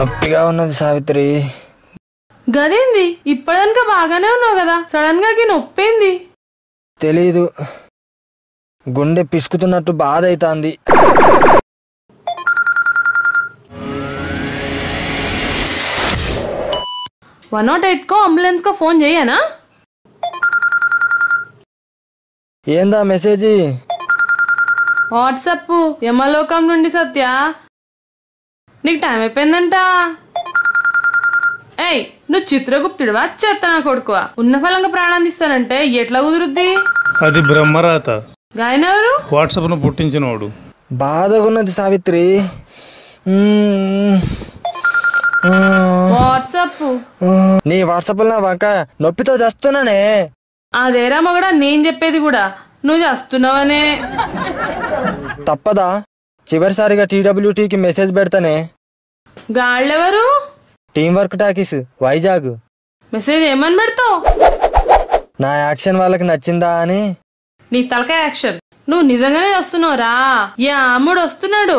నొప్పిగా ఉన్నది సావిత్రి గదేంది ఇప్పటిదానిక బాగానే ఉన్నావు కదా సడన్ గా ఈ నొప్పింది తెలీదు గుండె పిసుకుతున్నట్టు బాధ అవుతుంది వన్ నాట్ ఎయిట్ కో అంబులెన్స్ కో ఫోన్ చేయనా ఏందా మెసేజ్ వాట్సప్ యమలోకం నుండి సత్య నీకు టైం అయిపోయిందంట ఏయ్ నువ్వు చిత్రగుప్తుడివా చెత్త నా కొడుకువా ఉన్న ఫలంగా ప్రాణాన్ని ఇస్తానంటే ఎట్లా కుదురుద్ది అది బ్రహ్మరాత గాయన ఎవరు వాట్సాప్ను పుట్టించినోడు బాధగా ఉన్నది సావిత్రి మ్మ్. వాట్సప్ నీ వాట్సాప్ నా వంక నొప్పితో చేస్తున్నానే అదేరా మగడా నేను చెప్పేది కూడా నువ్వు చేస్తున్నావనే తప్పదా చివరిసారిగా టీడబ్ల్యూటీకి మెసేజ్ పెడతానే గాళ్ళెవరు team work talkies Vizag message ఏమని పెడతావు నా యాక్షన్ వాళ్ళకి నచ్చిందా అని నీ తలకాయ యాక్షన్ నువ్వు నిజంగానే వస్తున్నావురా యా అమ్ముడు వస్తున్నాడు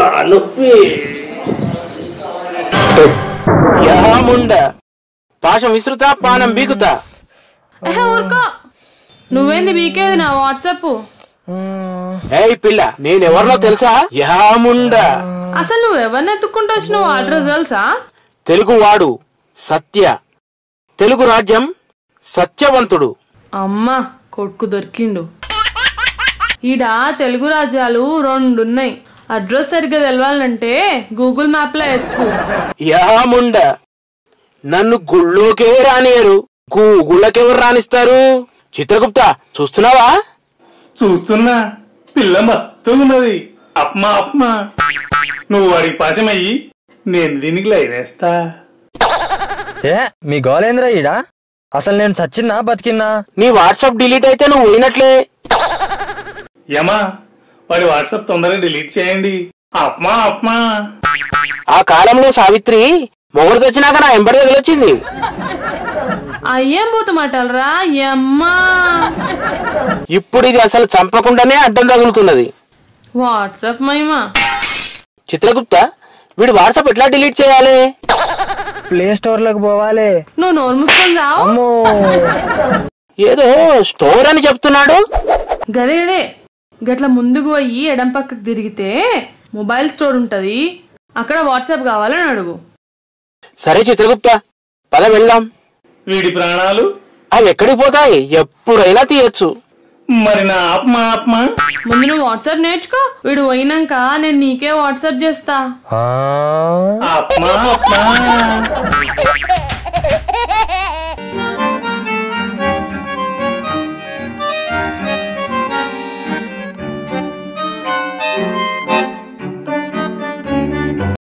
యహాముండ పాశం విసురుతా పానం బీకుతా ఏహే, ఊరుకో నువ్వేంది బీకేది నా వాట్సప్ ఏయ్ పిల్ల నేనెవరినో తెలుసా యహాముండ అసలు నువ్వు ఎవరిని ఎత్తుక్కుంటూ వచ్చినావు అడ్రస్ తెలుసా తెలుగు వాడు సత్య తెలుగు రాజ్యం సత్యవంతుడు అమ్మా కొడుకు దొరికిండు ఈడ తెలుగు రాజ్యాలు రెండున్నాయి అడ్రస్ సరిగ్గా తెలవాలంటే గూగుల్ మ్యాప్ లో ఎత్తుకు యహాముండ నన్ను గుళ్ళోకే రానియరు గుళ్ళకెవరు రానిస్తారు చిత్రగుప్త చూస్తున్నావా చూస్తున్నా పిల్ల మస్తు ఉన్నది అప్మా అప్మా నువ్వు వాడికి పాశమయ్యి నేను దీనికి లైనేస్తా ఏ మీ గోలేంద్ర ఈడ అసలు నేను చచ్చిన్నా బతికిన్నా నీ వాట్సాప్ డిలీట్ అయితే నువ్వు పోయినట్లే యమా వాడి వాట్సాప్ తొందరగా డిలీట్ చేయండి అప్మా అప్మా ఆ కాలంలో సావిత్రి మొగుడు తెచ్చినాక నా ఎంబడి తగిలొచ్చింది అయ్యేం పోతుమాటలరా యమ్మా ఇప్పుడు ఇది అసలు చంపకుండానే అడ్డం తగులుతున్నది వాట్సాప్ మహిమా చిత్రగుప్త వీడు వాట్సాప్ ఎట్లా డిలీట్ చేయాలి ప్లే స్టోర్లోకి పోవాలి నువ్వు నోరు మూసుకొని చావు అమ్మో ఏదో స్టోర్ అని చెప్తున్నాడు గదే గదే గట్ల ముందుకు పోయి ఎడం పక్కకు తిరిగితే మొబైల్ స్టోర్ ఉంటది అక్కడ వాట్సాప్ కావాలని అడుగు సరే చిత్రగుప్త పద వెళ్దాం వీడి ప్రాణాలు అవి ఎక్కడికి పోతాయి ఎప్పుడైనా తీయొచ్చు మరి నా ఆప్మా ఆప్మా ముందు నువ్వు వాట్సాప్ నేర్చుకో వీడు పోయినాక నేను నీకే వాట్సాప్ చేస్తా ఆ, ఆప్మా ఆప్మా